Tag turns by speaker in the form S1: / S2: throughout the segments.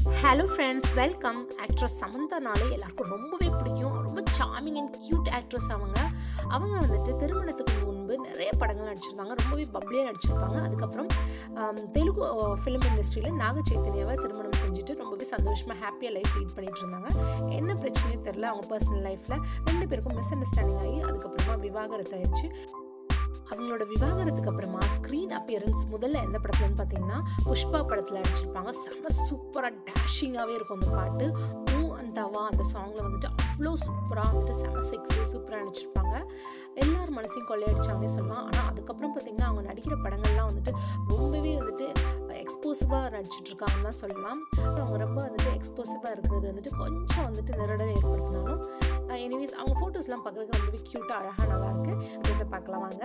S1: hello friends welcome actress சமந்தானாலே எல்லாருக்கும் ரொம்பவே பிடிக்கும் ரொம்ப சார்மிங் அண்ட் க்யூட் ஆக்ட்ரஸ் அவங்க அவங்க வந்துட்டு திருமணத்துக்கு முன்பு நிறைய படங்கள் நடிச்சிருந்தாங்க ரொம்பவே பப்ளியாக நடிச்சிருப்பாங்க அதுக்கப்புறம் ஆம், தெலுங்கு ஃபிலிம் இண்டஸ்ட்ரியில் நாக சைத்தன்யாவை திருமணம் செஞ்சுட்டு ரொம்பவே சந்தோஷமாக ஹாப்பியாக லைஃப் லீட் பண்ணிட்டு இருந்தாங்க என்ன பிரச்சனையே தெரில அவங்க பர்சனல் லைஃப்பில் ரெண்டு பேருக்கும் மிஸ் அண்டர்ஸ்டாண்டிங் ஆகி அதுக்கப்புறமா விவாகரத்து ஆயிடுச்சு அவங்களோட விவாகரத்துக்கு அப்புறமா ஸ்க்ரீன் அப்பியரன்ஸ் முதல்ல எந்த படத்துலன்னு பார்த்தீங்கன்னா புஷ்பா படத்தில் நடிச்சிருப்பாங்க செம்ம சூப்பராக டேஷிங்காகவே இருக்கும் அந்த பாட்டு ஊ அந்தாவா அந்த சாங்கில் வந்துட்டு அவ்வளோ சூப்பராக வந்துட்டு செம்ம செக்ஸி சூப்பராக நடிச்சிருப்பாங்க எல்லார் மனசையும் கொள்ளையடிச்சாங்கன்னே சொல்லலாம் ஆனால் அதுக்கப்புறம் பார்த்தீங்கன்னா அவங்க நடிக்கிற படங்கள்லாம் வந்துட்டு ரொம்பவே வந்துட்டு எக்ஸ்போசிவாக நடிச்சிட்ருக்காங்கன்னு தான் சொல்லலாம் அவங்க ரொம்ப வந்துட்டு எக்ஸ்போசிவாக இருக்கிறது வந்துட்டு கொஞ்சம் வந்துட்டு நெருடல் ஏற்படுத்தினாலும் எனிவேஸ் அவங்க ஃபோட்டோஸ்லாம் பார்க்குறதுக்கு ரொம்பவே க்யூட்டாக அழகாக நல்லாயிருக்கு பேச பார்க்கலாம் வாங்க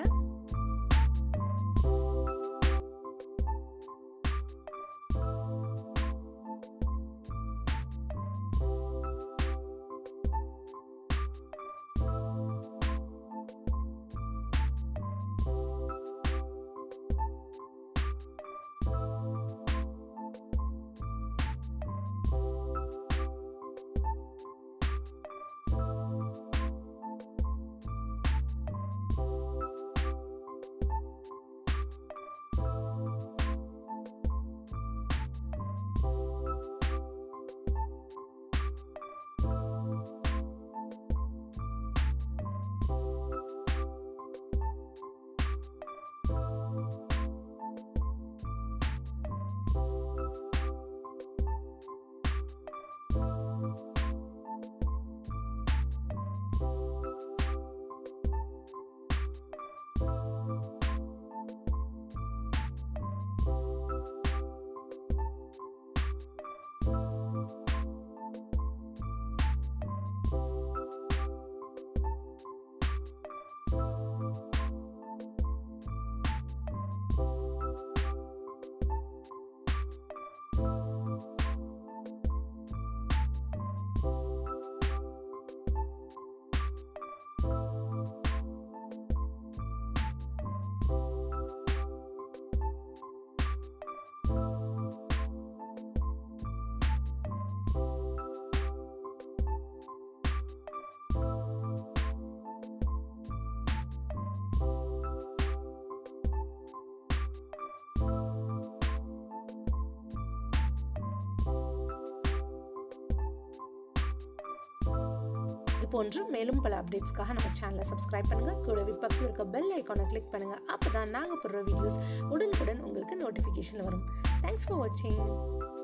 S1: இது போன்று மேலும் பல அப்டேட்ஸ்க்காக நம்ம சேனலை சப்ஸ்கிரைப் பண்ணுங்க கூடவே பக்கத்தில் இருக்க பெல் ஐக்கானை கிளிக் பண்ணுங்க அப்பதான் நாங்கள் போடுற வீடியோஸ் உடனுக்குடன் உங்களுக்கு நோட்டிஃபிகேஷன் வரும் தேங்க்ஸ் ஃபார் வாட்சிங்